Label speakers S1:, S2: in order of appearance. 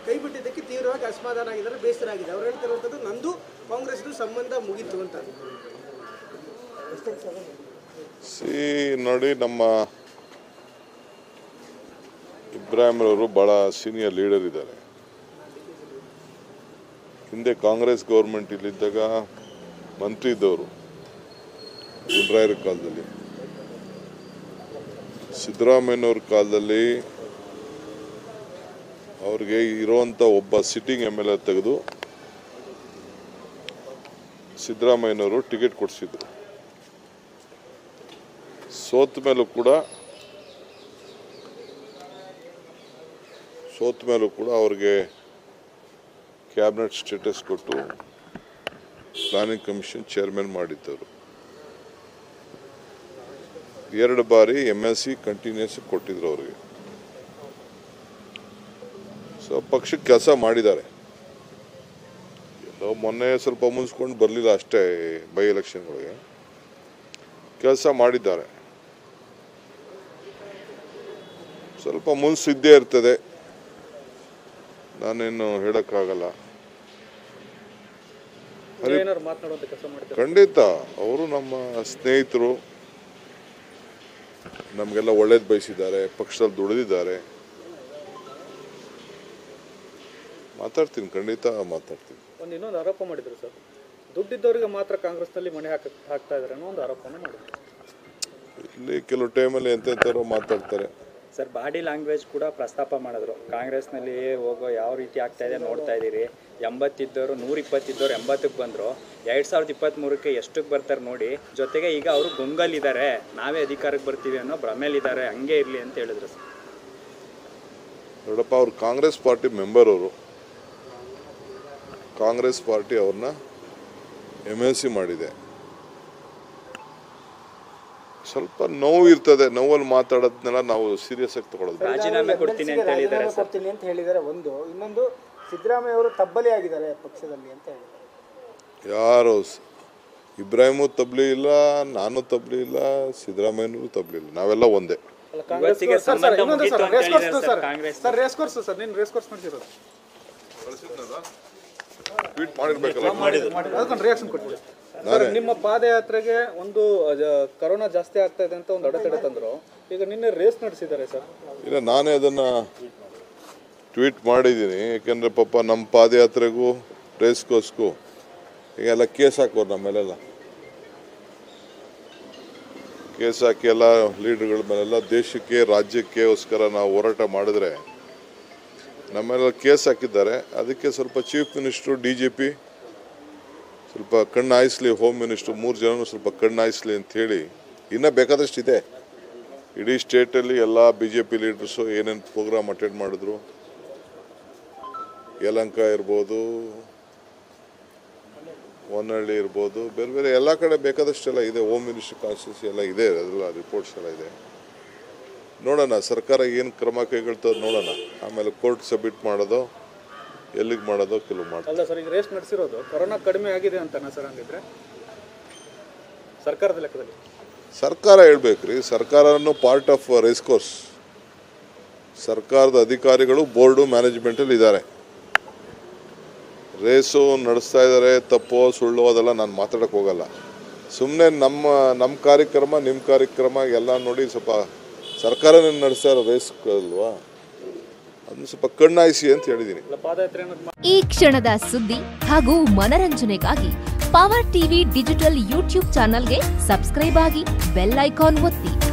S1: ಕೈ ಬಿಟ್ಟಿದ್ದಕ್ಕೆ ತೀವ್ರವಾಗಿ ಅಸಮಾಧಾನ ಆಗಿದ್ದಾರೆ ಬೇಸರ ಆಗಿದೆ ಅವ್ರು ಹೇಳ್ತಿರುವಂಥದ್ದು ನಂದು ಕಾಂಗ್ರೆಸ್ದು ಸಂಬಂಧ ಮುಗೀತು ಅಂತ
S2: ಸಿ ನೋಡಿ ನಮ್ಮ ಇಬ್ರಾಹಿಂರವರು ಭಾಳ ಸೀನಿಯರ್ ಲೀಡರ್ ಇದ್ದಾರೆ ಹಿಂದೆ ಕಾಂಗ್ರೆಸ್ ಗೌರ್ಮೆಂಟ್ ಇಲ್ಲಿದ್ದಾಗ ಮಂತ್ರಿ ಇದ್ದವರು ಗುಂಡ್ರಾಯರ ಕಾಲದಲ್ಲಿ ಸಿದ್ದರಾಮಯ್ಯನವ್ರ ಕಾಲದಲ್ಲಿ ಅವ್ರಿಗೆ ಇರುವಂಥ ಒಬ್ಬ ಸಿಟ್ಟಿಂಗ್ ಎಮ್ ಎಲ್ ಎ ತೆಗೆದು ಸಿದ್ದರಾಮಯ್ಯನವರು ಟಿಕೆಟ್ ಕೊಡಿಸಿದ್ರು ಸೋತ ಮೇಲೂ ಕೂಡ ಸೋತ ಮೇಲೂ ಕೂಡ ಅವ್ರಿಗೆ ಕ್ಯಾಬಿನೆಟ್ ಸ್ಟೇಟಸ್ ಕೊಟ್ಟು ಪ್ಲಾನಿಂಗ್ ಕಮಿಷನ್ ಚೇರ್ಮನ್ ಮಾಡಿದ್ದರು ಎರಡು ಬಾರಿ ಎಮ್ ಎಸ್ ಸಿ ಕಂಟಿನ್ಯೂಸ್ ಕೊಟ್ಟಿದ್ರು ಅವ್ರಿಗೆ ಸೊ ಪಕ್ಷಕ್ಕೆ ಕೆಲಸ ಮಾಡಿದ್ದಾರೆ ಎಲ್ಲೋ ಮೊನ್ನೆ ಸ್ವಲ್ಪ ಮುನ್ಸ್ಕೊಂಡು ಬರಲಿಲ್ಲ ಅಷ್ಟೇ ಬೈ ಎಲೆಕ್ಷನ್ಗಳಿಗೆ ಕೆಲಸ ಮಾಡಿದ್ದಾರೆ ಸ್ವಲ್ಪ ಮುನ್ಸಿದ್ದೇ ಇರ್ತದೆ ನಾನೇನು ಹೇಳೋಕ್ಕಾಗಲ್ಲ ಹರಿ-
S3: ಏನಾದ್ರು ಮಾತನಾಡುವಂತ ಕೆಲಸ ಮಾಡ್ತಾರೆ
S2: ಖಂಡಿತ ಅವರು ನಮ್ಮ ಸ್ನೇಹಿತರು ನಮಗೆಲ್ಲ ಒಳ್ಳೇದು ಬಯಸಿದ್ದಾರೆ ಪಕ್ಷದಲ್ಲಿ ದುಡಿದಿದ್ದಾರೆ ಮಾತಾಡ್ತೀನಿ ಖಂಡಿತ ಮಾತಾಡ್ತೀನಿ
S3: ಒಂದು ಇನ್ನೊಂದು ಆರೋಪ ಮಾಡಿದ್ರು ಸರ್ ದುಡ್ಡಿದ್ದವರಿಗೆ ಮಾತ್ರ ಕಾಂಗ್ರೆಸ್ನಲ್ಲಿ ಮಣೆ ಹಾಕ ಹಾಕ್ತಾ ಇದ್ದಾರೆ ಅನ್ನೋ ಒಂದು ಆರೋಪನ ಮಾಡಿದ್ರು
S2: ಇಲ್ಲಿ ಕೆಲವು ಟೈಮಲ್ಲಿ ಎಂತೆಂಥವ್ರು ಮಾತಾಡ್ತಾರೆ
S4: ಸರ್ ಬಾಡಿ ಲ್ಯಾಂಗ್ವೇಜ್ ಕೂಡ ಪ್ರಸ್ತಾಪ ಮಾಡಿದ್ರು ಕಾಂಗ್ರೆಸ್ನಲ್ಲಿ ಹೋಗೋ ಯಾವ ರೀತಿ ಆಗ್ತಾ ಇದೆ ನೋಡ್ತಾ ಇದ್ದೀರಿ ಎಂಬತ್ತಿದ್ದವರು ನೂರ ಇಪ್ಪತ್ತಿದ್ದವ್ರು ಎಂಬತ್ತಕ್ಕೆ ಬಂದರು ಎರಡು ಸಾವಿರದ ಇಪ್ಪತ್ತ್ಮೂರಕ್ಕೆ ಎಷ್ಟಕ್ಕೆ ಬರ್ತಾರೆ ನೋಡಿ ಜೊತೆಗೆ ಈಗ ಅವರು ಗುಂಗಲ್ಲಿದ್ದಾರೆ ನಾವೇ ಅಧಿಕಾರಕ್ಕೆ ಬರ್ತೀವಿ ಅನ್ನೋ ಭ್ರಮೇಲಿದ್ದಾರೆ ಹಂಗೆ ಇರಲಿ ಅಂತ ಹೇಳಿದ್ರು ಸರ್
S2: ನೋಡಪ್ಪ ಅವ್ರು ಕಾಂಗ್ರೆಸ್ ಪಾರ್ಟಿ ಮೆಂಬರ್ ಅವರು ಕಾಂಗ್ರೆಸ್ ಪಾರ್ಟಿ ಅವ್ರನ್ನ ಎಮ್ ಎಲ್ ಸಿ ಮಾಡಿದೆ ಸ್ವಲ್ಪ ನೋವು ಇರ್ತದೆ ನೋವಲ್ಲಿ ಮಾತಾಡೋದನ್ನೆಲ್ಲ ನಾವು ಸೀರಿಯಸ್ ಆಗಿ ತಗೊಳ್ಳೋದು
S4: ರಾಜೀನಾಮೆ ಕೊಡ್ತೀನಿ ಅಂತ ಹೇಳಿದ್ದಾರೆ
S1: ರಾಜೀನಾಮೆ
S4: ಸರ್
S1: ಕೊಡ್ತೀನಿ ಅಂತ ಹೇಳಿದ್ದಾರೆ ಒಂದು ಇನ್ನೊಂದು ಸಿದ್ದರಾಮಯ್ಯ ಅವರು ತಬ್ಬಲಿ ಆಗಿದ್ದಾರೆ ಪಕ್ಷದಲ್ಲಿ ಅಂತ ಹೇಳಿದ್ದಾರೆ
S2: ಯಾರು ಸ್- ಇಬ್ರಾಹಿಮು ತಬ್ಲಿ ಇಲ್ಲ ನಾನು ತಬ್ಲಿ ಇಲ್ಲ ಸಿದ್ದರಾಮಯ್ಯನೂ ತಬ್ಲಿ ಇಲ್ಲ ನಾವೆಲ್ಲ ಒಂದೇ
S3: ಅಲ್ಲ ಕಾಂಗ್ರೆಸ್
S4: ಇವತ್ತಿಗೆ
S3: ಸರ್, ಸರ್,
S4: ಸಂಬಂಧ
S3: ಇನ್ನೊಂದು
S4: ಮುಗೀತು
S3: ಸರ್
S4: ಅಂತ
S3: ರೇಸ್ ಕೋರ್ಸ್
S4: ಹೇಳಿದ್ದಾರೆ
S3: sir
S4: sir Congress
S3: sir race course sir ನೀನು ರೇಸ್ ಕೋರ್ಸ್ ಮಾಡಿಸಿರೋದು
S2: ಟ್ವೀಟ್ ಮಾಡಿರ್ಬೇಕಲ್ಲ
S3: ಅದಕ್ಕೊಂದು ರಿಯಾಕ್ಷನ್ ಕೊಟ್ಬಿಡಿ ಸರ್ ನಿಮ್ಮ ಪಾದಯಾತ್ರೆಗೆ ಒಂದು ಅಜ- ಕರೋನಾ ಜಾಸ್ತಿ ಆಗ್ತಾ ಇದೆ ಅಂತ ಒಂದು ಅಡೆತಡೆ ತಂದ್ರು ಈಗ ನಿನ್ನೆ ರೇಸ್ ನಡೆಸಿದ್ದಾರೆ ಸರ್
S2: ಇಲ್ಲ ನಾನೇ ಅದನ್ನು ಟ್ವೀಟ್ ಮಾಡಿದ್ದೀನಿ ಯಾಕೆಂದರೆ ಪಾಪ ನಮ್ಮ ಪಾದಯಾತ್ರೆಗೂ ರೇಸ್ಕೋಸ್ಗೂ ಈಗೆಲ್ಲ ಕೇಸ್ ಹಾಕೋರು ನಮ್ಮೇಲೆಲ್ಲ ಕೇಸ್ ಹಾಕಿ ಎಲ್ಲ ಲೀಡರ್ಗಳ ಮೇಲೆಲ್ಲ ದೇಶಕ್ಕೆ ರಾಜ್ಯಕ್ಕೋಸ್ಕರ ನಾವು ಹೋರಾಟ ಮಾಡಿದ್ರೆ ನಮ್ಮೆಲ್ಲ ಕೇಸ್ ಹಾಕಿದ್ದಾರೆ ಅದಕ್ಕೆ ಸ್ವಲ್ಪ chief minister D G P ಸ್ವಲ್ಪ ಕಣ್ಣು ಹಾಯಿಸ್ಲಿ ಹೋಮ್ ಮಿನಿಸ್ಟ್ರು ಮೂರು ಜನನು ಸ್ವಲ್ಪ ಕಣ್ಣು ಹಾಯಿಸ್ಲಿ ಅಂತ ಹೇಳಿ ಇನ್ನೂ ಬೇಕಾದಷ್ಟು ಇದೆ ಇಡೀ ಸ್ಟೇಟಲ್ಲಿ ಎಲ್ಲ ಬಿ ಜೆ ಪಿ ಲೀಡರ್ಸು ಏನೇನು ಪ್ರೋಗ್ರಾಮ್ ಅಟೆಂಡ್ ಮಾಡಿದ್ರು ಯಲಂಕ ಇರ್ಬೋದು ಹೊನ್ನಳ್ಳಿ ಇರ್ಬೋದು ಬೇರೆ ಬೇರೆ ಎಲ್ಲ ಕಡೆ ಬೇಕಾದಷ್ಟೆಲ್ಲ ಇದೆ ಹೋಮ್ ಮಿನಿಸ್ಟ್ರಿ ಕಾನ್ಸ್ಟಿಟ್ಯೂನ್ಸಿ ಎಲ್ಲ ಇದೆ ಅದೆಲ್ಲ ರಿಪೋರ್ಟ್ಸ್ ಎಲ್ಲ ಇದೆ ನೋಡೋಣ ಸರ್ಕಾರ ಏನು ಕ್ರಮ ಕೈಗೊಳ್ತದೆ ನೋಡೋಣ ಆಮೇಲೆ ಕೋರ್ಟ್ ಸಬ್ಮಿಟ್ ಮಾಡೋದು ಎಲ್ಲಿಗೆ ಮಾಡೋದು ಕೆಲವು ಮಾಡ್ತಾರೆ
S3: ಅಲ್ಲ ಸರ್ ಈಗ ರೇಸ್ ನಡೆಸಿರೋದು ಕೊರೋನಾ ಕಡಿಮೆ ಆಗಿದೆ ಅಂತನಾ ಸರ್ ಹಂಗಿದ್ರೆ ಸರ್ಕಾರದ ಲೆಕ್ಕದಲ್ಲಿ
S2: ಸರ್ಕಾರ ಹೇಳ್ಬೇಕ್ರಿ ಸರ್ಕಾರನೂ ಪಾರ್ಟ್ ಆಫ್ ರೇಸ್ ಕೋರ್ಸ್ ಸರ್ಕಾರದ ಅಧಿಕಾರಿಗಳು ಬೋರ್ಡು ಮ್ಯಾನೇಜ್ಮೆಂಟಲ್ಲಿ ಇದ್ದಾರೆ ರೇಸು ನಡೆಸ್ತಾ ಇದ್ದಾರೆ ತಪ್ಪೋ ಸುಳ್ಳು ಅದೆಲ್ಲ ನಾನು ಮಾತಾಡಕ್ಕೆ ಹೋಗಲ್ಲ ಸುಮ್ಮನೆ ನಮ್ಮ ನಮ್ಮ ಕಾರ್ಯಕ್ರಮ ನಿಮ್ಮ ಕಾರ್ಯಕ್ರಮ ಎಲ್ಲ ನೋಡಿ ಸ್ವಲ್ಪ ಸರ್ಕಾರನೇ ನಡೆಸ್ತಾ ಇರೋ ರೇಸ್ ಅಲ್ವಾ ಅದನ್ನ ಸ್ವಲ್ಪ ಕಣ್ಣಾಯಿಸಿ ಅಂತ ಹೇಳಿದ್ದೀನಿ
S3: ಅಲ್ಲ ಪಾದಯಾತ್ರೆ ಅನ್ನೋದು
S5: ಈ ಕ್ಷಣದ ಸುದ್ದಿ ಹಾಗೂ ಮನರಂಜನೆಗಾಗಿ ಪವರ್ ಟಿವಿ ಡಿಜಿಟಲ್ ಯೂಟ್ಯೂಬ್ ಚಾನಲ್ಗೆ ಸಬ್ಸ್ಕ್ರೈಬ್ ಆಗಿ ಬೆಲ್ ಐಕಾನ್ ಒತ್ತಿ